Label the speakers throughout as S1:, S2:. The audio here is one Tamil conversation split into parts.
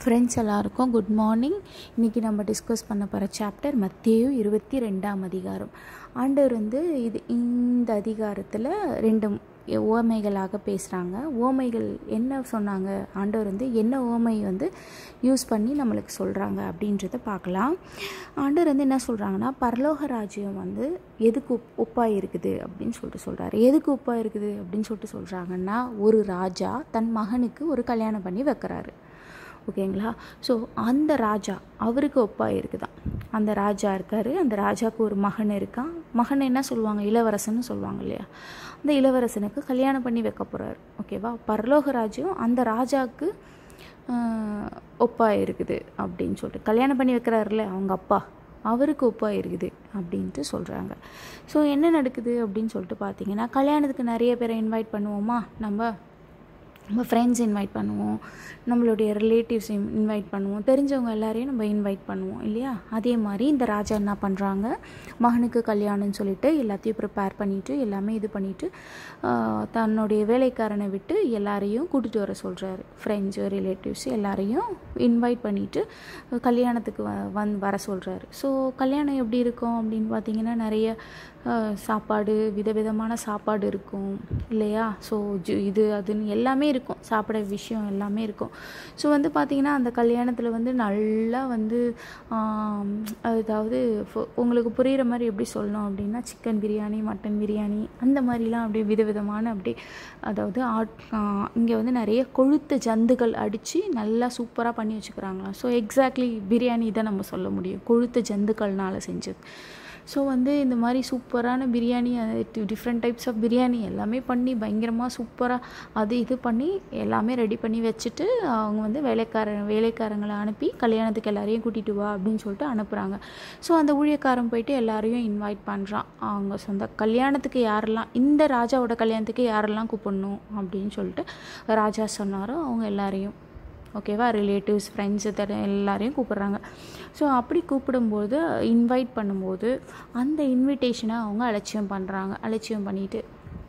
S1: ஃப்ரெண்ட்ஸ் எல்லாருக்கும் குட் மார்னிங் இன்றைக்கி நம்ம டிஸ்கஸ் பண்ண போகிற சாப்டர் மத்தேயு இருபத்தி ரெண்டாம் அதிகாரம் ஆண்டவர் வந்து இது இந்த அதிகாரத்தில் ரெண்டு ஓமைகளாக பேசுகிறாங்க ஓமைகள் என்ன சொன்னாங்க ஆண்டவர் வந்து என்ன ஓமை வந்து யூஸ் பண்ணி நம்மளுக்கு சொல்கிறாங்க அப்படின்றத பார்க்கலாம் ஆண்டவர் வந்து என்ன சொல்கிறாங்கன்னா பரலோக ராஜ்யம் வந்து எதுக்கு உப் உப்பாக இருக்குது அப்படின்னு சொல்லிட்டு சொல்கிறாரு எதுக்கு உப்பாக இருக்குது அப்படின்னு சொல்லிட்டு சொல்கிறாங்கன்னா ஒரு ராஜா தன் மகனுக்கு ஒரு கல்யாணம் பண்ணி வைக்கிறாரு ஓகேங்களா ஸோ அந்த ராஜா அவருக்கு ஒப்பாக இருக்குதான் அந்த ராஜா இருக்கார் அந்த ராஜாவுக்கு ஒரு மகன் இருக்கான் மகன் என்ன சொல்லுவாங்க இளவரசன்னு சொல்லுவாங்க இல்லையா அந்த இளவரசனுக்கு கல்யாணம் பண்ணி வைக்க போகிறாரு ஓகேவா பரலோக ராஜ்யம் அந்த ராஜாவுக்கு ஒப்பாக இருக்குது அப்படின்னு சொல்லிட்டு கல்யாணம் பண்ணி வைக்கிறாருல அவங்க அப்பா அவருக்கு ஒப்பாக இருக்குது அப்படின்ட்டு சொல்கிறாங்க ஸோ என்ன நடக்குது அப்படின்னு சொல்லிட்டு பார்த்தீங்கன்னா கல்யாணத்துக்கு நிறைய பேரை இன்வைட் பண்ணுவோமா நம்ம நம்ம ஃப்ரெண்ட்ஸ் இன்வைட் பண்ணுவோம் நம்மளுடைய ரிலேட்டிவ்ஸ் இன்வைட் பண்ணுவோம் தெரிஞ்சவங்க எல்லாரையும் நம்ம இன்வைட் பண்ணுவோம் இல்லையா அதே மாதிரி இந்த ராஜா என்ன பண்ணுறாங்க மகனுக்கு கல்யாணம்னு சொல்லிட்டு எல்லாத்தையும் ப்ரிப்பேர் பண்ணிவிட்டு எல்லாமே இது பண்ணிவிட்டு தன்னுடைய வேலைக்காரனை விட்டு எல்லாரையும் கூட்டிகிட்டு வர சொல்கிறாரு ஃப்ரெண்ட்ஸு ரிலேட்டிவ்ஸ் எல்லாரையும் இன்வைட் பண்ணிவிட்டு கல்யாணத்துக்கு வ வந் வர சொல்கிறாரு ஸோ கல்யாணம் எப்படி இருக்கும் அப்படின்னு பார்த்தீங்கன்னா நிறைய சாப்பாடு விதவிதமான சாப்பாடு இருக்கும் இல்லையா ஸோ ஜு இது அதுன்னு எல்லாமே இருக்கும் சாப்பிட விஷயம் எல்லாமே இருக்கும் ஸோ வந்து பார்த்திங்கன்னா அந்த கல்யாணத்தில் வந்து நல்லா வந்து அதாவது உங்களுக்கு புரிகிற மாதிரி எப்படி சொல்லணும் அப்படின்னா சிக்கன் பிரியாணி மட்டன் பிரியாணி அந்த மாதிரிலாம் அப்படியே விதவிதமான அப்படி அதாவது ஆட் இங்கே வந்து நிறைய கொழுத்த ஜந்துகள் அடித்து நல்லா சூப்பராக பண்ணி வச்சுக்கிறாங்களாம் ஸோ எக்ஸாக்ட்லி பிரியாணி தான் நம்ம சொல்ல முடியும் கொழுத்த ஜந்துக்கள்னால் செஞ்சது ஸோ வந்து இந்த மாதிரி சூப்பரான biryani different types of biryani எல்லாமே பண்ணி பயங்கரமாக சூப்பராக அது இது பண்ணி எல்லாமே ரெடி பண்ணி வச்சுட்டு அவங்க வந்து வேலைக்கார வேலைக்காரங்களை அனுப்பி கல்யாணத்துக்கு எல்லாரையும் கூட்டிகிட்டு வா அப்படின்னு சொல்லிட்டு அனுப்புகிறாங்க ஸோ அந்த ஊழியக்காரன் போயிட்டு எல்லாரையும் இன்வைட் பண்ணுறான் அவங்க சொந்த கல்யாணத்துக்கு யாரெல்லாம் இந்த ராஜாவோட கல்யாணத்துக்கு யாரெல்லாம் கூப்பிடணும் அப்படின்னு சொல்லிட்டு ராஜா சொன்னாரோ அவங்க எல்லாரையும் ஓகேவா ரிலேட்டிவ்ஸ் ஃப்ரெண்ட்ஸு தர எல்லாரையும் கூப்பிட்றாங்க ஸோ அப்படி கூப்பிடும்போது இன்வைட் பண்ணும்போது அந்த இன்விடேஷனை அவங்க அலட்சியம் பண்ணுறாங்க அலட்சியம் பண்ணிவிட்டு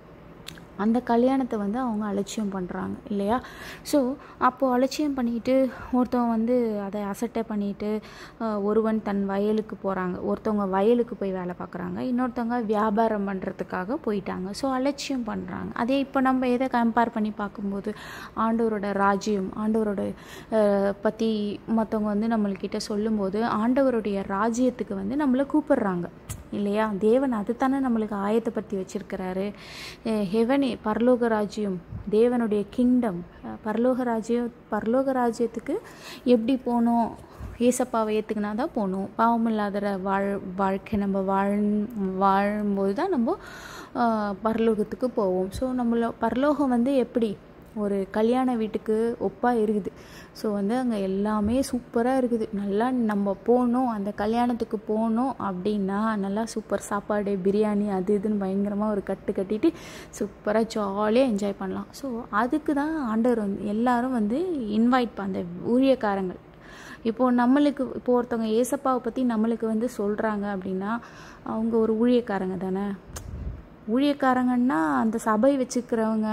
S1: அந்த கல்யாணத்தை வந்து அவங்க அலட்சியம் பண்ணுறாங்க இல்லையா ஸோ அப்போது அலட்சியம் பண்ணிட்டு ஒருத்தவங்க வந்து அதை அசட்டை பண்ணிவிட்டு ஒருவன் தன் வயலுக்கு போகிறாங்க ஒருத்தவங்க வயலுக்கு போய் வேலை பார்க்குறாங்க இன்னொருத்தவங்க வியாபாரம் பண்ணுறதுக்காக போயிட்டாங்க ஸோ அலட்சியம் பண்ணுறாங்க அதே இப்போ நம்ம எதை கம்பேர் பண்ணி பார்க்கும்போது ஆண்டவரோட ராஜ்யம் ஆண்டவரோட பற்றி மற்றவங்க வந்து நம்மள்கிட்ட சொல்லும்போது ஆண்டவருடைய ராஜ்யத்துக்கு வந்து நம்மளை கூப்பிடுறாங்க இல்லையா தேவன் அது தானே நம்மளுக்கு ஆயத்தை பற்றி வச்சுருக்கிறாரு ஹெவனே பரலோக ராஜ்யம் தேவனுடைய கிங்டம் பரலோக ராஜ்யம் பரலோக ராஜ்யத்துக்கு எப்படி போகணும் ஏசப்பாவை ஏற்றுக்கினா தான் போகணும் பாவம் இல்லாத வாழ் வாழ்க்கை நம்ம வாழ் வாழும்போது தான் நம்ம பரலோகத்துக்கு போவோம் ஸோ நம்மள பரலோகம் வந்து எப்படி ஒரு கல்யாண வீட்டுக்கு ஒப்பாக இருக்குது ஸோ வந்து அங்கே எல்லாமே சூப்பராக இருக்குது நல்லா நம்ம போகணும் அந்த கல்யாணத்துக்கு போகணும் அப்படின்னா நல்லா சூப்பர் சாப்பாடு பிரியாணி அது இதுன்னு பயங்கரமாக ஒரு கட்டு கட்டிட்டு சூப்பராக ஜாலியாக என்ஜாய் பண்ணலாம் ஸோ அதுக்கு தான் ஆண்டவர் வந்து எல்லோரும் வந்து இன்வைட் அந்த ஊழியக்காரங்கள் இப்போது நம்மளுக்கு இப்போ ஒருத்தவங்க ஏசப்பாவை பற்றி நம்மளுக்கு வந்து சொல்கிறாங்க அப்படின்னா அவங்க ஒரு ஊழியக்காரங்க தானே ஊழியக்காரங்கன்னா அந்த சபை வச்சுக்கிறவங்க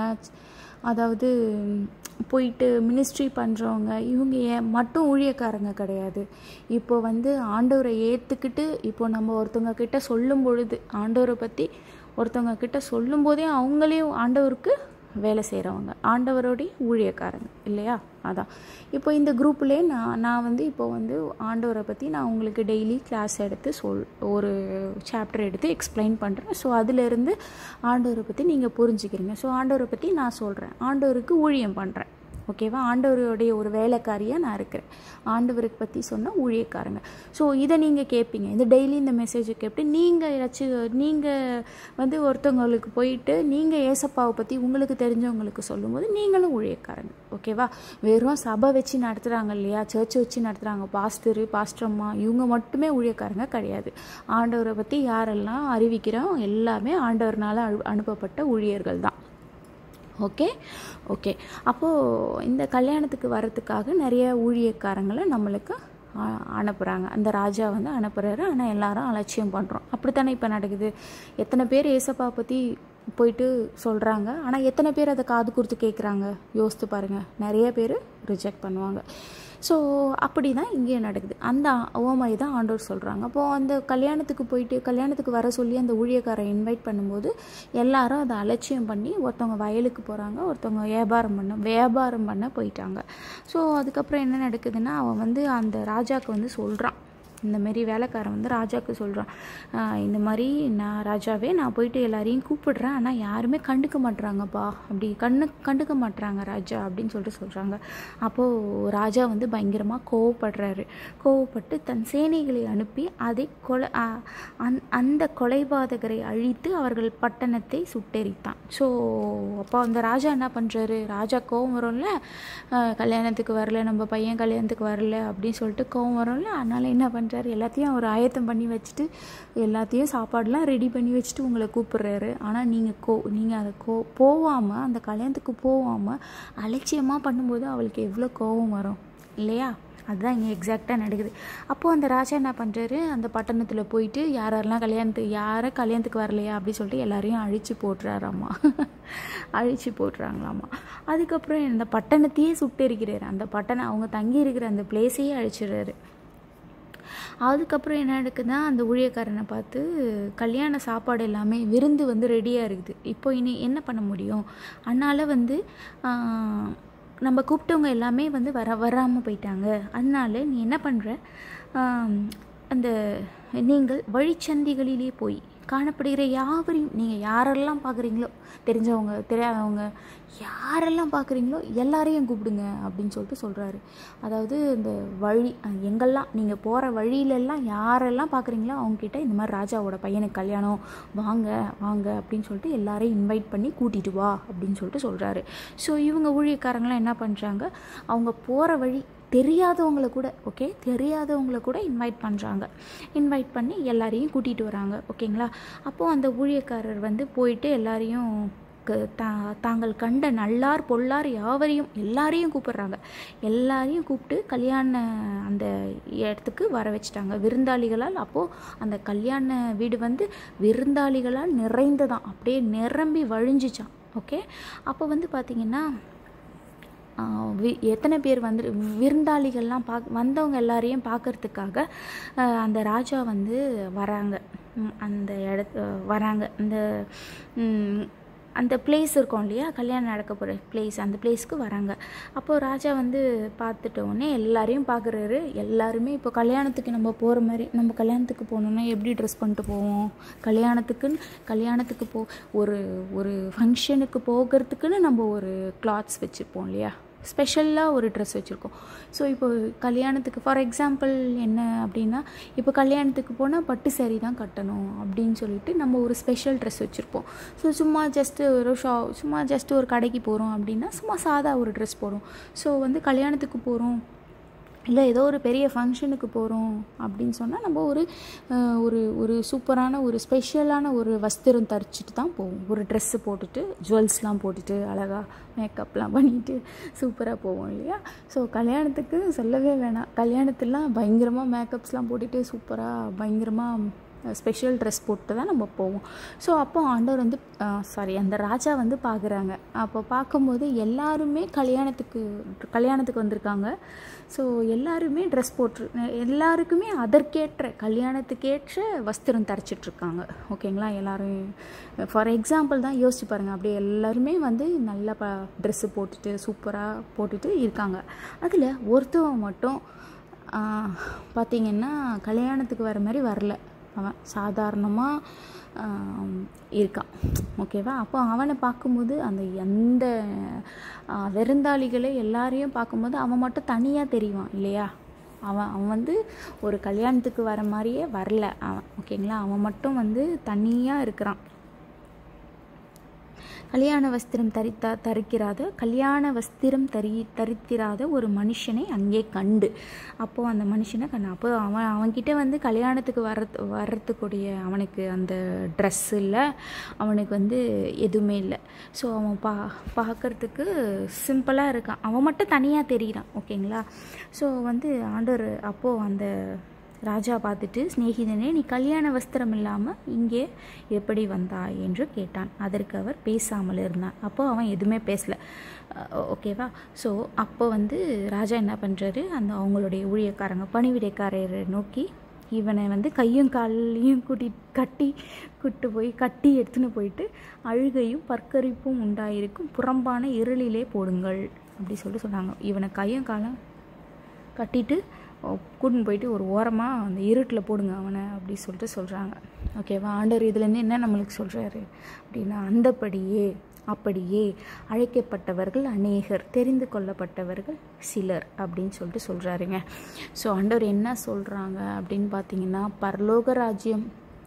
S1: அதாவது போயிட்டு மினிஸ்ட்ரி பண்ணுறவங்க இவங்க ஏன் மட்டும் ஊழியக்காரங்க கிடையாது இப்போ வந்து ஆண்டவரை ஏற்றுக்கிட்டு இப்போ நம்ம ஒருத்தவங்க கிட்ட சொல்லும் பொழுது ஆண்டவரை பற்றி ஒருத்தவங்க கிட்ட சொல்லும் போதே அவங்களையும் ஆண்டவருக்கு வேலை செய்கிறவங்க ஆண்டவரோடைய ஊழியக்காரங்க இல்லையா அதான் இப்போ இந்த குரூப்லேயே நான் நான் வந்து இப்போ வந்து ஆண்டவரை பற்றி நான் உங்களுக்கு டெய்லி கிளாஸ் எடுத்து சொல் ஒரு சாப்டர் எடுத்து எக்ஸ்பிளைன் பண்ணுறேன் ஸோ அதிலேருந்து ஆண்டவரை பற்றி நீங்கள் புரிஞ்சுக்கிறீங்க ஸோ ஆண்டவரை பற்றி நான் சொல்கிறேன் ஆண்டவருக்கு ஊழியம் பண்ணுறேன் ஓகேவா ஆண்டவருடைய ஒரு வேலைக்காரியாக நான் இருக்கிறேன் ஆண்டவருக்கு பற்றி சொன்ன ஊழியக்காரங்க ஸோ இதை நீங்கள் கேட்பீங்க இந்த டெய்லி இந்த மெசேஜை கேட்டு நீங்கள் ஏதாச்சும் நீங்கள் வந்து ஒருத்தவங்களுக்கு போயிட்டு நீங்கள் ஏசப்பாவை பற்றி உங்களுக்கு தெரிஞ்சவங்களுக்கு சொல்லும்போது நீங்களும் ஊழியக்காரங்க ஓகேவா வெறும் சபை வச்சு நடத்துகிறாங்க இல்லையா சர்ச் வச்சு நடத்துகிறாங்க பாஸ்டரு பாஸ்டர்மா இவங்க மட்டுமே ஊழியக்காரங்க கிடையாது ஆண்டவரை பற்றி யாரெல்லாம் அறிவிக்கிறோம் எல்லாமே ஆண்டவர்னால் அனுப்பப்பட்ட ஊழியர்கள் தான் ஓகே ஓகே அப்போது இந்த கல்யாணத்துக்கு வரத்துக்காக நிறைய ஊழியக்காரங்களை நம்மளுக்கு அனுப்புகிறாங்க அந்த ராஜா வந்து அனுப்புகிறாரு ஆனால் எல்லாரும் அலட்சியம் பண்ணுறோம் அப்படித்தானே இப்போ நடக்குது எத்தனை பேர் ஏசப்பா பற்றி போயிட்டு சொல்கிறாங்க ஆனால் எத்தனை பேர் அதை காது கொடுத்து கேட்குறாங்க யோசித்து பாருங்கள் நிறைய பேர் ரிஜெக்ட் பண்ணுவாங்க ஸோ அப்படி தான் இங்கே நடக்குது அந்த ஓமாய் தான் ஆண்டோர் சொல்கிறாங்க அப்போது அந்த கல்யாணத்துக்கு போயிட்டு கல்யாணத்துக்கு வர சொல்லி அந்த ஊழியக்காரை இன்வைட் பண்ணும்போது எல்லாரும் அதை அலட்சியம் பண்ணி ஒருத்தவங்க வயலுக்கு போகிறாங்க ஒருத்தவங்க வியாபாரம் பண்ண வியாபாரம் பண்ண போயிட்டாங்க ஸோ அதுக்கப்புறம் என்ன நடக்குதுன்னா அவன் வந்து அந்த ராஜாவுக்கு வந்து சொல்கிறான் இந்த மாதிரி வேலைக்காரன் வந்து ராஜாவுக்கு சொல்கிறான் இந்த மாதிரி நான் ராஜாவே நான் போயிட்டு எல்லாரையும் கூப்பிடுறேன் ஆனால் யாருமே கண்டுக்க மாட்றாங்கப்பா அப்படி கண்ணு கண்டுக்க மாட்றாங்க ராஜா அப்படின்னு சொல்லிட்டு சொல்கிறாங்க அப்போது ராஜா வந்து பயங்கரமாக கோவப்படுறாரு கோவப்பட்டு தன் சேனைகளை அனுப்பி அதை கொலை அந் அந்த கொலைபாதகரை அழித்து அவர்கள் பட்டணத்தை சுட்டெரித்தான் ஸோ அப்போ அந்த ராஜா என்ன பண்ணுறாரு ராஜா கோவம் வரும்ல கல்யாணத்துக்கு வரல நம்ம பையன் கல்யாணத்துக்கு வரல அப்படின்னு சொல்லிட்டு கோவம் வரும்ல அதனால் என்ன பண்ணுறாரு எல்லாத்தையும் அவர் ஆயத்தம் பண்ணி வச்சுட்டு எல்லாத்தையும் சாப்பாடெலாம் ரெடி பண்ணி வச்சுட்டு உங்களை கூப்பிட்றாரு ஆனால் நீங்கள் கோ நீங்கள் அதை கோ போகாமல் அந்த கல்யாணத்துக்கு போகாமல் அலட்சியமாக பண்ணும்போது அவளுக்கு எவ்வளோ கோவம் வரும் இல்லையா அதுதான் இங்கே எக்ஸாக்டாக நடக்குது அப்போது அந்த ராஜா என்ன பண்ணுறாரு அந்த பட்டணத்தில் போயிட்டு யாரெல்லாம் கல்யாணத்துக்கு யாரை கல்யாணத்துக்கு வரலையா அப்படின்னு சொல்லிட்டு எல்லாரையும் அழிச்சு போட்டுறாராம்மா அழிச்சு போட்டுறாங்களாம்மா அதுக்கப்புறம் இந்த பட்டணத்தையே சுட்டெரிக்கிறாரு அந்த பட்டணம் அவங்க தங்கி இருக்கிற அந்த பிளேஸையே அழிச்சிடுறாரு அதுக்கப்புறம் என்ன நடக்குதுன்னா அந்த ஊழியக்காரனை பார்த்து கல்யாண சாப்பாடு எல்லாமே விருந்து வந்து ரெடியாக இருக்குது இப்போ இனி என்ன பண்ண முடியும் அதனால் வந்து நம்ம கூப்பிட்டவங்க எல்லாமே வந்து வர வராமல் போயிட்டாங்க அதனால நீ என்ன பண்ணுற அந்த நீங்கள் வழிச்சந்திகளிலே போய் காணப்படுகிற யாவரையும் நீங்கள் யாரெல்லாம் பார்க்குறீங்களோ தெரிஞ்சவங்க தெரியாதவங்க யாரெல்லாம் பார்க்குறீங்களோ எல்லாரையும் கூப்பிடுங்க அப்படின்னு சொல்லிட்டு சொல்கிறாரு அதாவது இந்த வழி எங்கெல்லாம் நீங்கள் போகிற வழியிலெல்லாம் யாரெல்லாம் பார்க்குறீங்களோ அவங்கக்கிட்ட இந்த மாதிரி ராஜாவோட பையனுக்கு கல்யாணம் வாங்க வாங்க அப்படின்னு சொல்லிட்டு எல்லாரையும் இன்வைட் பண்ணி கூட்டிகிட்டு வா அப்படின்னு சொல்லிட்டு சொல்கிறாரு ஸோ இவங்க ஊழியக்காரங்களாம் என்ன பண்ணுறாங்க அவங்க போகிற வழி தெரியாதவங்கள கூட ஓகே தெரியாதவங்கள கூட இன்வைட் பண்ணுறாங்க இன்வைட் பண்ணி எல்லாரையும் கூட்டிகிட்டு வராங்க ஓகேங்களா அப்போது அந்த ஊழியக்காரர் வந்து போயிட்டு எல்லாரையும் தா தாங்கள் கண்ட நல்லார் பொல்லார் யாவரையும் எல்லாரையும் கூப்பிட்றாங்க எல்லாரையும் கூப்பிட்டு கல்யாண அந்த இடத்துக்கு வர வச்சுட்டாங்க விருந்தாளிகளால் அப்போது அந்த கல்யாண வீடு வந்து விருந்தாளிகளால் நிறைந்ததான் அப்படியே நிரம்பி வழிஞ்சிச்சான் ஓகே அப்போ வந்து பார்த்திங்கன்னா எத்தனை பேர் வந்து விருந்தாளிகள்லாம் பார்க்க வந்தவங்க எல்லாரையும் பார்க்கறதுக்காக அந்த ராஜா வந்து வராங்க அந்த இடத்து வராங்க அந்த அந்த பிளேஸ் இருக்கும் இல்லையா கல்யாணம் நடக்க போகிற பிளேஸ் அந்த பிளேஸ்க்கு வராங்க அப்போது ராஜா வந்து பார்த்துட்டோடனே எல்லாரையும் பார்க்குறாரு எல்லாருமே இப்போ கல்யாணத்துக்கு நம்ம போகிற மாதிரி நம்ம கல்யாணத்துக்கு போகணுன்னா எப்படி ட்ரெஸ் பண்ணிட்டு போவோம் கல்யாணத்துக்குன்னு கல்யாணத்துக்கு போ ஒரு ஒரு ஃபங்க்ஷனுக்கு போகிறதுக்குன்னு நம்ம ஒரு கிளாத்ஸ் வச்சுருப்போம் இல்லையா ஸ்பெஷலாக ஒரு ட்ரெஸ் வச்சுருக்கோம் ஸோ இப்போ கல்யாணத்துக்கு ஃபார் எக்ஸாம்பிள் என்ன அப்படின்னா இப்போ கல்யாணத்துக்கு போனால் பட்டு சேரீ தான் கட்டணும் அப்படின்னு சொல்லிட்டு நம்ம ஒரு ஸ்பெஷல் ட்ரெஸ் வச்சுருப்போம் ஸோ சும்மா ஜஸ்ட்டு ஒரு ஷா சும்மா ஜஸ்ட்டு ஒரு கடைக்கு போகிறோம் அப்படின்னா சும்மா சாதா ஒரு ட்ரெஸ் போகிறோம் ஸோ வந்து கல்யாணத்துக்கு போகிறோம் இல்லை ஏதோ ஒரு பெரிய ஃபங்க்ஷனுக்கு போகிறோம் அப்படின்னு சொன்னால் நம்ம ஒரு ஒரு ஒரு சூப்பரான ஒரு ஸ்பெஷலான ஒரு வஸ்திரம் தரிச்சிட்டு தான் போவோம் ஒரு ட்ரெஸ்ஸு போட்டுட்டு ஜுவல்ஸ்லாம் போட்டுட்டு அழகாக மேக்கப்லாம் பண்ணிட்டு சூப்பராக போவோம் இல்லையா ஸோ கல்யாணத்துக்கு சொல்லவே வேணாம் கல்யாணத்துலாம் பயங்கரமாக மேக்கப்ஸ்லாம் போட்டுட்டு சூப்பராக பயங்கரமாக ஸ்பெஷல் ட்ரெஸ் போட்டு தான் நம்ம போவோம் ஸோ அப்போ ஆண்டவர் வந்து சாரி அந்த ராஜா வந்து பார்க்குறாங்க அப்போ பார்க்கும்போது எல்லாருமே கல்யாணத்துக்கு கல்யாணத்துக்கு வந்திருக்காங்க ஸோ எல்லாருமே ட்ரெஸ் போட்டு எல்லாருக்குமே அதற்கேற்ற கல்யாணத்துக்கேற்ற வஸ்திரம் தரைச்சிட்ருக்காங்க ஓகேங்களா எல்லோரும் ஃபார் எக்ஸாம்பிள் தான் யோசிச்சு பாருங்கள் அப்படியே எல்லாருமே வந்து நல்லா ப ட்ரெஸ்ஸு போட்டுட்டு சூப்பராக போட்டுட்டு இருக்காங்க அதில் ஒருத்தவன் மட்டும் பார்த்திங்கன்னா கல்யாணத்துக்கு வர மாதிரி வரல அவன் சாதாரணமாக இருக்கான் ஓகேவா அப்போ அவனை பார்க்கும்போது அந்த எந்த விருந்தாளிகளை எல்லாரையும் பார்க்கும்போது அவன் மட்டும் தனியாக தெரிவான் இல்லையா அவன் அவன் வந்து ஒரு கல்யாணத்துக்கு வர மாதிரியே வரல அவன் ஓகேங்களா அவன் மட்டும் வந்து தனியாக இருக்கிறான் கல்யாண வஸ்திரம் தரித்தா தரிக்கிறாத கல்யாண வஸ்திரம் தரி தரித்திராத ஒரு மனுஷனை அங்கே கண்டு அப்போது அந்த மனுஷனை கண்டு அப்போ அவன் அவன்கிட்ட வந்து கல்யாணத்துக்கு வர்றது வர்றதுக்குடைய அவனுக்கு அந்த ட்ரெஸ் இல்லை அவனுக்கு வந்து எதுவுமே இல்லை ஸோ அவன் பா பார்க்குறதுக்கு சிம்பிளாக இருக்கான் அவன் மட்டும் தனியாக தெரிகிறான் ஓகேங்களா ஸோ வந்து ஆண்டவர் அப்போது அந்த ராஜா பார்த்துட்டு சிநேகிதனே நீ கல்யாண வஸ்திரம் இல்லாமல் இங்கே எப்படி வந்தாய் என்று கேட்டான் அதற்கு அவர் பேசாமல் இருந்தான் அப்போ அவன் எதுவுமே பேசல ஓகேவா ஸோ அப்போ வந்து ராஜா என்ன பண்ணுறாரு அந்த அவங்களுடைய ஊழியக்காரங்க பணிவிடைக்காரரை நோக்கி இவனை வந்து கையும் காலையும் கூட்டி கட்டி கூட்டு போய் கட்டி எடுத்துன்னு போயிட்டு அழுகையும் பற்கரிப்பும் உண்டாயிருக்கும் புறம்பான இருளிலே போடுங்கள் அப்படி சொல்லிட்டு சொன்னாங்க இவனை கையும் காலம் கட்டிட்டு கூட்டின்னு போயிட்டு ஒரு ஓரமாக அந்த இருட்டில் போடுங்க அவனை அப்படி சொல்லிட்டு சொல்கிறாங்க ஓகேவா ஆண்டவர் இதுலேருந்து என்ன நம்மளுக்கு சொல்கிறாரு அப்படின்னா அந்தபடியே அப்படியே அழைக்கப்பட்டவர்கள் அநேகர் தெரிந்து கொள்ளப்பட்டவர்கள் சிலர் அப்படின்னு சொல்லிட்டு சொல்கிறாருங்க ஸோ ஆண்டவர் என்ன சொல்கிறாங்க அப்படின்னு பார்த்தீங்கன்னா பரலோக ராஜ்யம்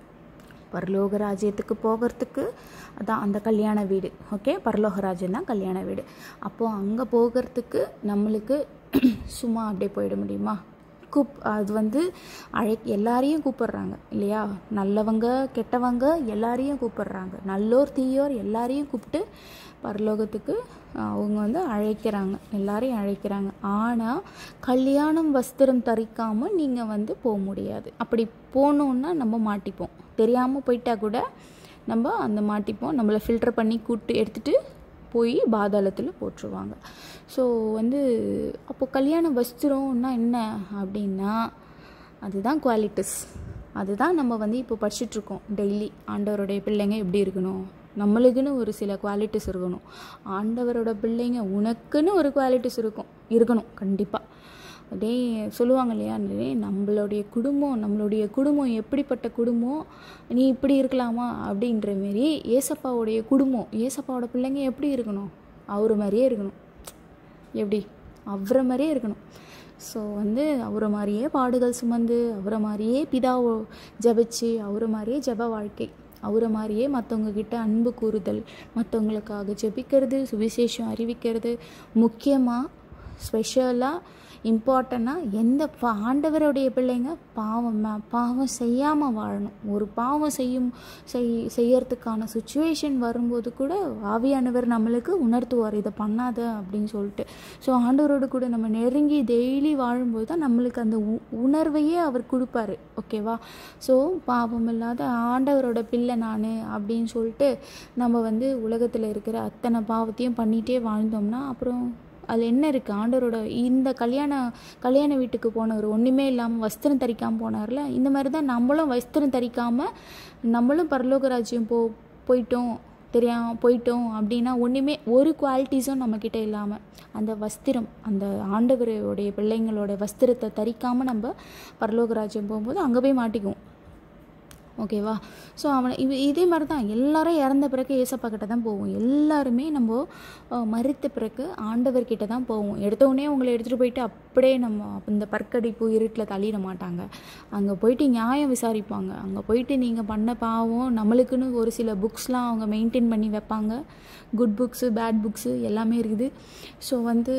S1: பரலோக ராஜ்யத்துக்கு போகிறதுக்கு அதான் அந்த கல்யாண வீடு ஓகே பரலோக ராஜ்யம் தான் கல்யாண வீடு அப்போது அங்கே போகிறதுக்கு நம்மளுக்கு சும்மா அப்படியே போயிட முடியுமா கூப் அது வந்து அழை எல்லாரையும் கூப்பிடுறாங்க இல்லையா நல்லவங்க கெட்டவங்க எல்லாரையும் கூப்பிடுறாங்க நல்லோர் தீயோர் எல்லாரையும் கூப்பிட்டு பரலோகத்துக்கு அவங்க வந்து அழைக்கிறாங்க எல்லாரையும் அழைக்கிறாங்க ஆனால் கல்யாணம் வஸ்திரம் தரிக்காமல் நீங்கள் வந்து போக முடியாது அப்படி போகணுன்னா நம்ம மாட்டிப்போம் தெரியாமல் போயிட்டா கூட நம்ம அந்த மாட்டிப்போம் நம்மளை ஃபில்டர் பண்ணி கூட்டு எடுத்துகிட்டு போய் பாதாளத்தில் போட்டுருவாங்க ஸோ வந்து அப்போ கல்யாண வஸ்திரம்னா என்ன அப்படின்னா அதுதான் குவாலிட்டிஸ் அதுதான் நம்ம வந்து இப்போ படிச்சுட்ருக்கோம் டெய்லி ஆண்டவருடைய பிள்ளைங்க எப்படி இருக்கணும் நம்மளுக்குன்னு ஒரு சில குவாலிட்டிஸ் இருக்கணும் ஆண்டவரோட பிள்ளைங்க உனக்குன்னு ஒரு குவாலிட்டிஸ் இருக்கும் இருக்கணும் கண்டிப்பாக அதே சொல்லுவாங்க இல்லையா நம்மளுடைய குடும்பம் நம்மளுடைய குடும்பம் எப்படிப்பட்ட குடும்பம் நீ இப்படி இருக்கலாமா அப்படின்ற மாரி ஏசப்பாவுடைய குடும்பம் ஏசப்பாவோட பிள்ளைங்க எப்படி இருக்கணும் அவர் மாதிரியே இருக்கணும் எப்படி அவரை மாதிரியே இருக்கணும் ஸோ வந்து அவரை மாதிரியே பாடுகள் சுமந்து அவரை மாதிரியே பிதாவை ஜபிச்சு அவரை மாதிரியே ஜப வாழ்க்கை அவரை மாதிரியே மற்றவங்க கிட்ட அன்பு கூறுதல் மற்றவங்களுக்காக ஜெபிக்கிறது சுவிசேஷம் அறிவிக்கிறது முக்கியமாக ஸ்பெஷலாக இம்பார்ட்டண்ட்டாக எந்த ஆண்டவருடைய பிள்ளைங்க பாவம் பாவம் செய்யாமல் வாழணும் ஒரு பாவம் செய்யும் செய் செய்யறதுக்கான சுச்சுவேஷன் வரும்போது கூட ஆவியானவர் நம்மளுக்கு உணர்த்துவார் இதை பண்ணாத அப்படின்னு சொல்லிட்டு ஸோ ஆண்டவரோடு கூட நம்ம நெருங்கி டெய்லி வாழும்போது தான் நம்மளுக்கு அந்த உணர்வையே அவர் கொடுப்பாரு ஓகேவா ஸோ பாவம் இல்லாத ஆண்டவரோட பிள்ளை நான் அப்படின்னு சொல்லிட்டு நம்ம வந்து உலகத்தில் இருக்கிற அத்தனை பாவத்தையும் பண்ணிகிட்டே வாழ்ந்தோம்னா அப்புறம் அதில் என்ன இருக்குது ஆண்டவரோட இந்த கல்யாண கல்யாண வீட்டுக்கு போனவர் ஒன்றுமே இல்லாமல் வஸ்திரம் தரிக்காமல் போனார்ல இந்த மாதிரி தான் நம்மளும் வஸ்திரம் தரிக்காமல் நம்மளும் பரலோக ராஜ்யம் போ போயிட்டோம் தெரியாம போயிட்டோம் அப்படின்னா ஒன்றுமே ஒரு குவாலிட்டிஸும் நம்மக்கிட்ட இல்லாமல் அந்த வஸ்திரம் அந்த ஆண்டவருடைய பிள்ளைங்களோட வஸ்திரத்தை தரிக்காமல் நம்ம பரலோக ராஜ்யம் போகும்போது அங்கே போய் மாட்டிக்குவோம் ஓகேவா ஸோ அவனை இவ இதே மாதிரி தான் எல்லாரும் இறந்த பிறகு ஏசப்பா கிட்ட தான் போவோம் எல்லாருமே நம்ம மறுத்த பிறகு ஆண்டவர்கிட்ட தான் போவோம் எடுத்தோடனே உங்களை எடுத்துகிட்டு போயிட்டு அப்படியே நம்ம இந்த பற்கடிப்பு இருட்டில் தள்ளிட மாட்டாங்க அங்கே போயிட்டு நியாயம் விசாரிப்பாங்க அங்கே போயிட்டு நீங்கள் பண்ண பாவம் நம்மளுக்குன்னு ஒரு சில புக்ஸ்லாம் அவங்க மெயின்டைன் பண்ணி வைப்பாங்க குட் புக்ஸு பேட் புக்ஸு எல்லாமே இருக்குது ஸோ வந்து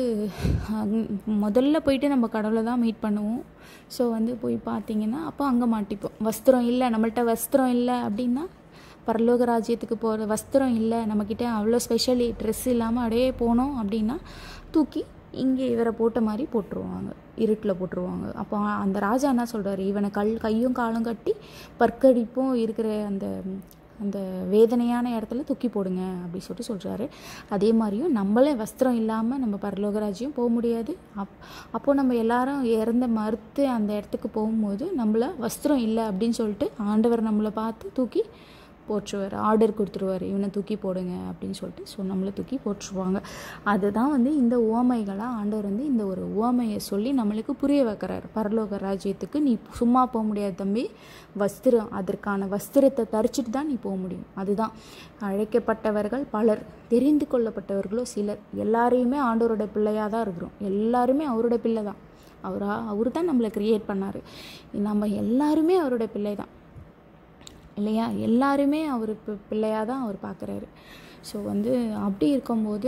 S1: முதல்ல போயிட்டு நம்ம கடவுளை தான் மீட் பண்ணுவோம் ஸோ வந்து போய் பார்த்தீங்கன்னா அப்போ அங்கே மாட்டிப்போம் வஸ்திரம் இல்லை நம்மள்ட்ட வஸ்திரம் இல்லை அப்படின்னா பரலோக ராஜ்யத்துக்கு போகிற வஸ்திரம் இல்லை நம்மக்கிட்ட அவ்வளோ ஸ்பெஷலி ட்ரெஸ் இல்லாமல் அப்படியே போனோம் அப்படின்னா தூக்கி இங்கே இவரை போட்ட மாதிரி போட்டுருவாங்க இருட்டில் போட்டுருவாங்க அப்போ அந்த ராஜா என்ன சொல்கிறாரு இவனை கல் கையும் காலும் கட்டி பற்கடிப்பும் இருக்கிற அந்த அந்த வேதனையான இடத்துல தூக்கி போடுங்க அப்படி சொல்லிட்டு சொல்கிறாரு அதே மாதிரியும் நம்மளே வஸ்திரம் இல்லாமல் நம்ம பரலோகராஜ்யம் போக முடியாது அப் அப்போது நம்ம எல்லாரும் இறந்த மறுத்து அந்த இடத்துக்கு போகும்போது நம்மளை வஸ்திரம் இல்லை அப்படின்னு சொல்லிட்டு ஆண்டவர் நம்மளை பார்த்து தூக்கி போற்றுவார் ஆர்டர் கொடுத்துருவார் இவனை தூக்கி போடுங்க அப்படின்னு சொல்லிட்டு ஸோ நம்மளை தூக்கி போட்டுருவாங்க அதுதான் வந்து இந்த ஓமைகளாக ஆண்டவர் வந்து இந்த ஒரு ஓமையை சொல்லி நம்மளுக்கு புரிய வைக்கிறார் பரலோக ராஜ்யத்துக்கு நீ சும்மா போக முடியாது தம்பி வஸ்திரம் அதற்கான வஸ்திரத்தை தரிச்சிட்டு தான் நீ போக முடியும் அதுதான் அழைக்கப்பட்டவர்கள் பலர் தெரிந்து கொள்ளப்பட்டவர்களோ சிலர் எல்லாரையுமே ஆண்டவரோட பிள்ளையாக தான் இருக்கிறோம் எல்லாருமே அவரோட பிள்ளை தான் அவரா அவர் தான் நம்மளை க்ரியேட் பண்ணார் நம்ம எல்லாருமே அவரோட பிள்ளை தான் இல்லையா எல்லாருமே அவர் பிள்ளையாக தான் அவர் பார்க்குறாரு ஸோ வந்து அப்படி இருக்கும்போது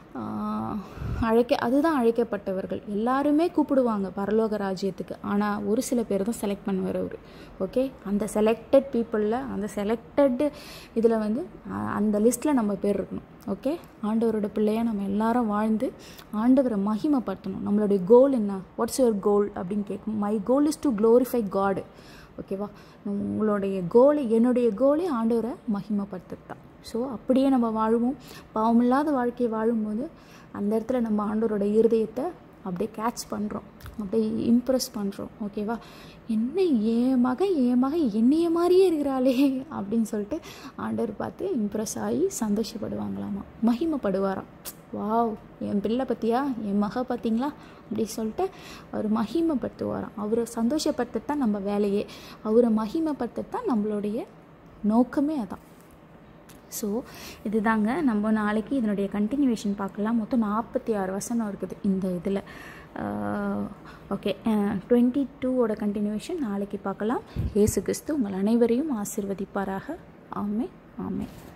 S1: அழைக்க அதுதான் அழைக்கப்பட்டவர்கள் எல்லாருமே கூப்பிடுவாங்க பரலோக ராஜ்யத்துக்கு ஆனால் ஒரு சில பேர் தான் செலக்ட் பண்ணுவார் அவர் ஓகே அந்த செலக்டட் பீப்புளில் அந்த செலக்டட் இதில் வந்து அந்த லிஸ்ட்டில் நம்ம பேர் இருக்கணும் ஓகே ஆண்டவரோட பிள்ளையாக நம்ம எல்லாரும் வாழ்ந்து ஆண்டவரை மகிமைப்படுத்தணும் நம்மளுடைய கோல் என்ன வாட்ஸ் யுவர் கோல் அப்படின்னு கேட்கும் my goal is to glorify God ஓகேவா உங்களுடைய கோல் என்னுடைய கோலே ஆண்டவரை மகிமைப்படுத்துறது தான் ஸோ அப்படியே நம்ம வாழ்வோம் பாவமில்லாத வாழ்க்கையை வாழும்போது அந்த இடத்துல நம்ம ஆண்டவரோட இருதயத்தை அப்படியே கேட்ச் பண்ணுறோம் அப்படியே இம்ப்ரெஸ் பண்ணுறோம் ஓகேவா என்ன என் மகன் என் மகன் என்னைய மாதிரியே இருக்கிறாளே அப்படின்னு சொல்லிட்டு ஆண்டவர் பார்த்து இம்ப்ரெஸ் ஆகி சந்தோஷப்படுவாங்களாமா மகிமைப்படுவாராம் வாவ் என் பிள்ளை பற்றியா என் மக பார்த்தீங்களா அப்படி சொல்லிட்டு அவர் மகிமைப்படுத்துவாராம் அவரை சந்தோஷப்படுத்தத்தான் நம்ம வேலையே அவரை மகிமைப்படுத்தத்தான் நம்மளுடைய நோக்கமே அதான் ஸோ இதுதாங்க நம்ம நாளைக்கு இதனுடைய கண்டினியூவேஷன் பார்க்கலாம் மொத்தம் நாற்பத்தி ஆறு வசனம் இருக்குது இந்த இதில் ஓகே டுவெண்ட்டி டூவோட கண்டினியூவேஷன் நாளைக்கு பார்க்கலாம் ஏசு கிறிஸ்து உங்கள் அனைவரையும் ஆசிர்வதிப்பாராக ஆமே ஆமே